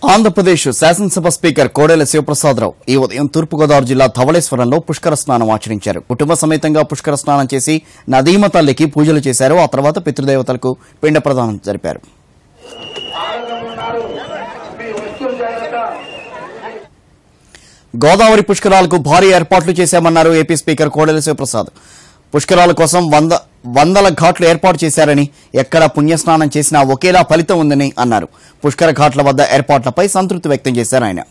ఆంధ్రప్రదేశ్ శాసనసభ స్పీకర్ కోడెల శివప్రసాదరావు ఈ ఉదయం తూర్పుగోదావరి జిల్లా ధవళేశ్వరంలో పుష్కర స్నానం ఆచరించారు కుటుంబ సమేతంగా పుష్కర స్నానం చేసి నదీమ తల్లికి పూజలు చేశారు ఆ తర్వాత పితృదేవతలకు పిండ ప్రదానం జరిపారు గోదావరి పుష్కరాలకు భారీ ఏర్పాట్లు చేశామన్నారు ఏపీ స్పీకర్ కోడెల శివప్రసాద్ పుష్కరాల కోసం వంద వందల ఘాట్లు ఏర్పాటు చేశారని ఎక్కడ పుణ్యస్నానం చేసినా ఒకేలా ఫలితం ఉందని అన్నారు పుష్కర ఘాట్ల వద్ద ఏర్పాట్లపై సంతృప్తి వ్యక్తం చేశారు ఆయన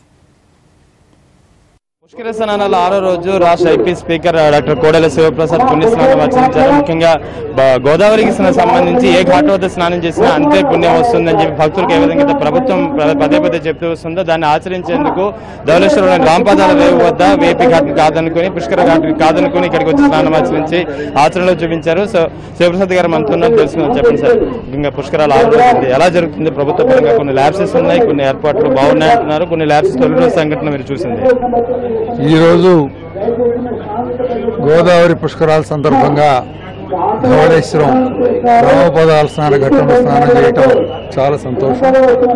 పుష్కర స్నానాల ఆరో రోజు రాష్ట్ర ఐపీ స్పీకర్ డాక్టర్ కోడెల శివప్రసాద్ పుణ్యస్నానం ఆచరించారు ముఖ్యంగా బ- గోదావరికి స- సంబంధించి ఏ ఘాట్ వద్ద స్నానం చేసినా అంతే పుణ్యం వస్తుందని చెప్పి భక్తులకు ఏ విధంగా అయితే ప్రభుత్వం ప- పదే పదే చెప్తూ వస్తుందో దాన్ని ఆచరించేందుకు ధవళేశ్వరం రాంపాదాల రేవు వద్ద వేపి ఘాట్ కాదనుకుని పుష్కర ఘాట్ కాదనుకుని ఇక్కడికి వచ్చి స్నానం ఆచరించి ఆచరణలో చూపించారు సో శివప్రసాద్ గారు మనతో ఉన్నారు తెలుసుకుందాం చెప్పండి సార్ ముఖ్యంగా పుష్కరాలు ఆరో రోజు ఉంది. ఎలా జరుగుతుంది ప్రభుత్వ పరంగా కొన్ని ల్యాబ్సెస్ ఉన్నాయి కొన్ని ఏర్పాట్లు బాగున్నాయి అంటున్నారు కొన్ని ల్యాబ్సెస్ తొలి రోజు సంఘటన మీరు చూసింది ఈరోజు గోదావరి పుష్కరాల సందర్భంగా ధవళేశ్వరం రామపదాల స్నాన ఘట్టంలో స్నానం చేయటం చాలా సంతోషం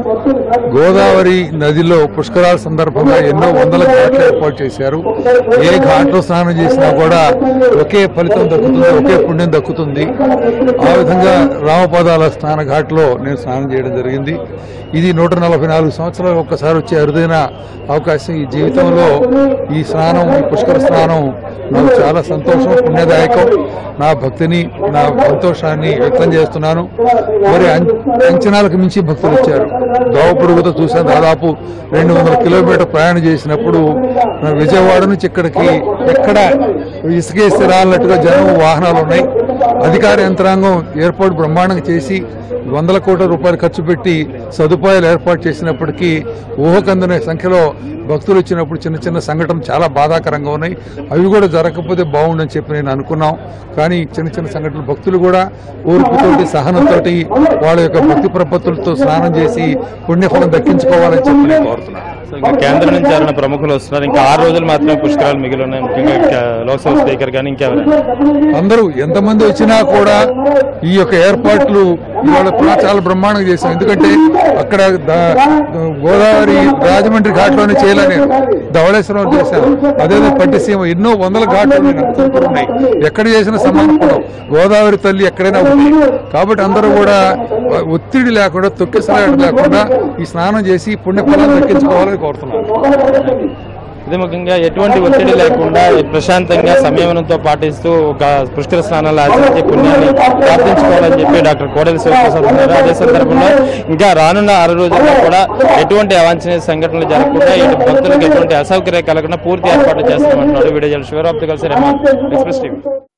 గోదావరి నదిలో పుష్కరాల సందర్భంగా ఎన్నో వందల ఘాట్లు ఏర్పాటు చేశారు ఏ ఘాట్లో స్నానం చేసినా కూడా ఒకే ఫలితం దక్కుతుంది ఒకే పుణ్యం దక్కుతుంది ఆ విధంగా రామపదాల స్నాన ఘాట్లో నేను స్నానం చేయడం జరిగింది ఇది నూట నలభై నాలుగు సంవత్సరాలు ఒక్కసారి వచ్చే అరుదైన అవకాశం ఈ జీవితంలో ఈ స్నానం ఈ పుష్కర స్నానం నాకు చాలా సంతోషం పుణ్యదాయకం నా భక్తిని నా సంతోషాన్ని వ్యక్తం చేస్తున్నాను మరి అం- అంచనాలకు మించి భక్తులు వచ్చారు దోవ పొడుగుతో చూసాను దాదాపు రెండు వందల కిలోమీటర్ ప్రయాణం చేసినప్పుడు నా విజయవాడ నుంచి ఇక్కడికి ఎక్కడ ఇసుకేస్తే రాలన్నట్టుగా జనం వాహనాలు ఉన్నాయి అధికార యంత్రాంగం ఏర్పాటు బ్రహ్మాండంగా చేసి వందల కోట్ల రూపాయలు ఖర్చు పెట్టి సదుపాయాలు ఏర్పాటు చేసినప్పటికీ ఊహకందనే సంఖ్యలో భక్తులు వచ్చినప్పుడు చిన్న చిన్న సంఘటన చాలా బాధాకరంగా ఉన్నాయి అవి కూడా జరగకపోతే బాగుండని చెప్పి నేను అనుకున్నాం కానీ చిన్న చిన్న సంఘటనలు భక్తులు కూడా ఓర్పుతోటి సహనంతోటి వాళ్ళ యొక్క భక్తి ప్రపత్తులతో స్నానం చేసి పుణ్యఫలం దక్కించుకోవాలని చెప్పి నేను కోరుతున్నాను సో ఇంకా కేంద్రం నుంచి ఎవరైనా ప్రముఖులు వస్తున్నారు ఇంకా ఆరు రోజులు మాత్రమే పుష్కరాలు మిగిలి ఉన్నాయి ముఖ్యంగా ఇంకా లోక్సభ స్పీకర్ కానీ ఇంకెవరైనా అందరూ ఎంతమంది వచ్చినా కూడా ఈ యొక్క ఏర్పాట్లు ఇవాళ కూడా చాలా బ్రహ్మాండంగా చేశాం ఎందుకంటే అక్కడ ద- గోదావరి రాజమండ్రి ఘాట్లోనే చేయలే నేను ధవళేశ్వరం చేశాను అదే పట్టిసీమ ఎన్నో వందల ఘాట్లు ఉన్నాయి, నరసింహపురం ఉన్నాయి ఎక్కడ చేసిన సమానపడం గోదావరి తల్లి ఎక్కడైనా ఉంది కాబట్టి అందరూ కూడా ఒత్తిడి లేకుండా తొక్కిసలాట లేకుండా ఈ స్నానం చేసి పుణ్యఫలాన్ని దక్కించుకోవాలని కోరుతున్నాను ఇది ముఖ్యంగా ఎటువంటి ఒత్తిడి లేకుండా ప్రశాంతంగా సంయమనంతో పాటిస్తూ ఒక పుష్కర స్నానాలు ఆచరించి పుణ్యాన్ని ప్రార్థించుకోవాలని చెప్పి డాక్టర్ కోడెల శివప్రసాద్ అన్నారు అదే సందర్భంలో ఇంకా రానున్న ఆరు రోజుల్లో కూడా ఎటువంటి అవాంఛనీయ సంఘటనలు జరగకుండా ఇటు భక్తులకు ఎటువంటి అసౌకర్యం కలగకుండా పూర్తి ఏర్పాట్లు చేస్తామంటున్నారు వీడియో శివరాప్తి కలిసి ఎక్స్ప్రెస్ టీవీ